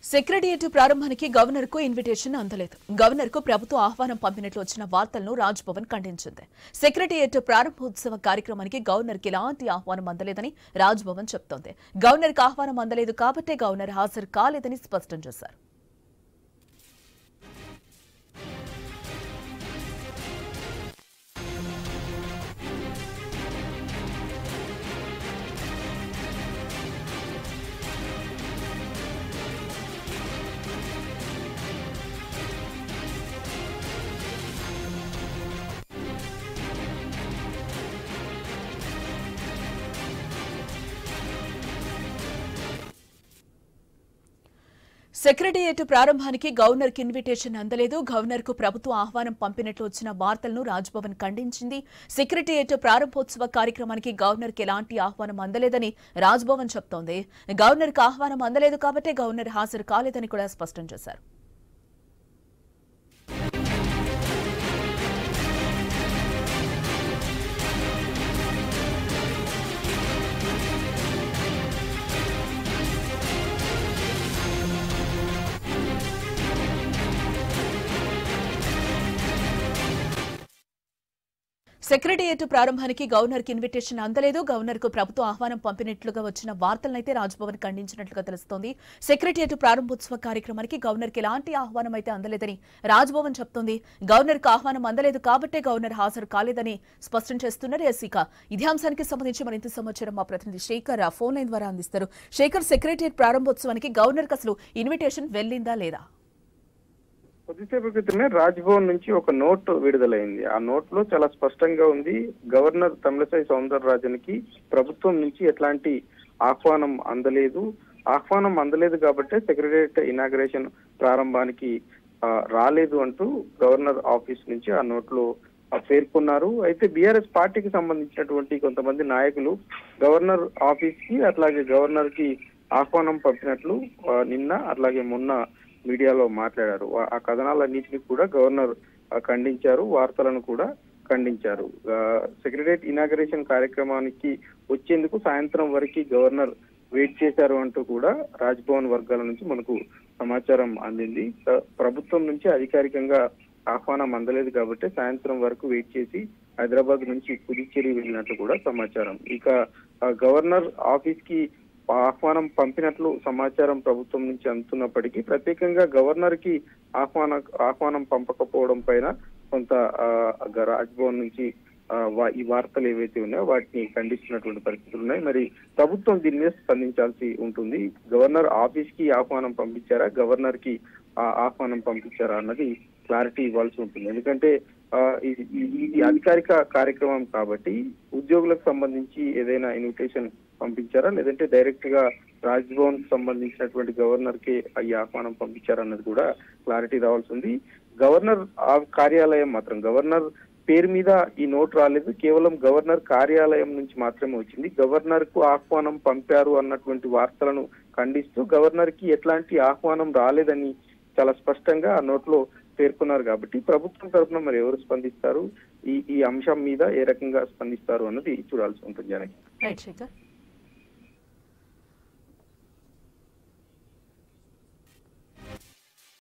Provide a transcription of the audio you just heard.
secretariat ప్రారంభానికి governor కు invitation అందలేదు గవర్నర్ కు ప్రభుత్వ ఆహ్వానం పంపినట్లు వచ్చిన వార్తలను రాజ్ భవన్ ఖండించింది సెక్రటేరియట్ ప్రారంభోత్సవ కార్యక్రమానికి గవర్నర్ కి ఎలాంటి ఆహ్వానం అందలేదని రాజ్ భవన్ చెప్తోంది గవర్నర్ కు ఆహ్వానం అందలేదు కాబట్టే గవర్నర్ హాజరు కాలేదని స్పష్టం చేశారు సెక్రటేరియట్ ప్రారంభానికి గవర్నర్ కి ఇన్విటేషన్ అందలేదు గవర్నర్ కు ప్రభుత్వ ఆహ్వానం పంపినట్లు వచ్చిన వార్తలను రాజ్భవన్ ఖండించింది సెక్రటేరియట్ ప్రారంభోత్సవ కార్యక్రమానికి గవర్నర్ కి ఎలాంటి ఆహ్వానం అందలేదని రాజ్భవన్ చెప్తోంది గవర్నర్ కు ఆహ్వానం అందలేదు కాబట్టే గవర్నర్ హాజరు కాలేదని కూడా స్పష్టం చేశారు సెక్రటేరియట్ ప్రారంభానికి గవర్నర్ కి ఇన్విటేషన్ అందలేదు గవర్నర్ కు ప్రభుత్వ ఆహ్వానం పంపినట్లుగా వచ్చిన వార్తలనైతే రాజ్భవన్ ఖండించినట్లుగా తెలుస్తోంది సెక్రటేరియట్ ప్రారంభోత్సవ కార్యక్రమానికి గవర్నర్ కి ఎలాంటి ఆహ్వానం అయితే అందలేదని రాజ్భవన్ చెప్తోంది గవర్నర్ కు ఆహ్వానం అందలేదు కాబట్టే గవర్నర్ హాజరు కాలేదని స్పష్టం చేస్తున్నారు ఎస్సీక ఇదే అంశానికి సంబంధించి మరింత సమాచారం మా ప్రతినిధి శేఖర్ ఆ ఫోన్ లైన్ ద్వారా అందిస్తారు శేఖర్ సెక్రటేరియట్ ప్రారంభోత్సవానికి గవర్నర్ కు అసలు ఇన్విటేషన్ వెళ్ళిందా లేదా కొద్దిసేపు క్రితమే రాజ్భవన్ నుంచి ఒక నోట్ విడుదలైంది ఆ నోట్ లో చాలా స్పష్టంగా ఉంది గవర్నర్ తమిళసై సౌందరరాజన్కి ప్రభుత్వం నుంచి ఎట్లాంటి ఆహ్వానం అందలేదు ఆహ్వానం అందలేదు కాబట్టే సెక్రటరియట్ ఇనాగ్రేషన్ ప్రారంభానికి ఆ, రాలేదు అంటూ గవర్నర్ ఆఫీస్ నుంచి ఆ నోట్ లో ఆ, పేర్కొన్నారు అయితే బీఆర్ఎస్ పార్టీకి సంబంధించినటువంటి కొంతమంది నాయకులు గవర్నర్ ఆఫీస్ కి అట్లాగే గవర్నర్ కి ఆహ్వానం పంపినట్లు ఆ, నిన్న అట్లాగే మొన్న మీడియాలో మాట్లాడారు వా- ఆ కథనాలన్నింటినీ కూడా గవర్నర్ ఆ, ఖండించారు వార్తలను కూడా ఖండించారు సెక్రటరియట్ ఇనాగరేషన్ కార్యక్రమానికి వచ్చేందుకు సాయంత్రం వరకు గవర్నర్ వెయిట్ చేశారు అంటూ కూడా రాజ్భవన్ వర్గాల నుంచి మనకు సమాచారం అందింది ప్ర- ప్రభుత్వం నుంచి అధికారికంగా ఆహ్వానం అందలేదు కాబట్టి సాయంత్రం వరకు వెయిట్ చేసి హైదరాబాద్ నుంచి పుదుచ్చేరి వెళ్ళినట్లు కూడా సమాచారం ఇక ఆ, గవర్నర్ ఆఫీస్ కి ఆహ్వానం పంపినట్లు సమాచారం ప్రభుత్వం నుంచి అందుతున్నప్పటికీ ప్రత్యేకంగా గవర్నర్ కి ఆహ్వాన ఆహ్వానం పంపకపోవడం పైన కొంత ఆ, గ- రాజ్భవన్ నుంచి ఆ, వా- ఈ వార్తలు ఏవైతే ఉన్నాయో వాటిని ఖండిస్తున్నటువంటి పరిస్థితులు ఉన్నాయి మరి ప్రభుత్వం దీని మీద స్పందించాల్సి ఉంటుంది గవర్నర్ ఆఫీస్ కి ఆహ్వానం పంపించారా గవర్నర్ కి ఆ ఆహ్వానం పంపించారా అన్నది క్లారిటీ ఇవ్వాల్సి ఉంటుంది ఎందుకంటే ఆ, ఇది ఇది- ఇది అధికారిక కార్యక్రమం కాబట్టి ఉద్యోగులకు సంబంధించి ఏదైనా ఇన్విటేషన్ పంపించారా లేదంటే డైరెక్ట్ గా రాజ్భవన్ కి సంబంధించినటువంటి గవర్నర్ కి ఈ ఆహ్వానం పంపించారా అన్నది కూడా క్లారిటీ రావాల్సి ఉంది గవర్నర్ ఆ కార్యాలయం మాత్రం గవర్నర్ పేరు మీద ఈ నోట్ రాలేదు కేవలం గవర్నర్ కార్యాలయం నుంచి మాత్రమే వచ్చింది గవర్నర్ కు ఆహ్వానం పంపారు అన్నటువంటి వార్తలను ఖండిస్తూ గవర్నర్ కి ఎట్లాంటి ఆహ్వానం రాలేదని చాలా స్పష్టంగా ఆ నోట్ లో పేర్కొన్నారు కాబట్టి ప్రభుత్వం తరఫున మరి ఎవరు స్పందిస్తారు ఈ ఈ అంశం మీద ఏ రకంగా స్పందిస్తారు అన్నది చూడాల్సి ఉంటుంది జనకి రైట్ శేఖర్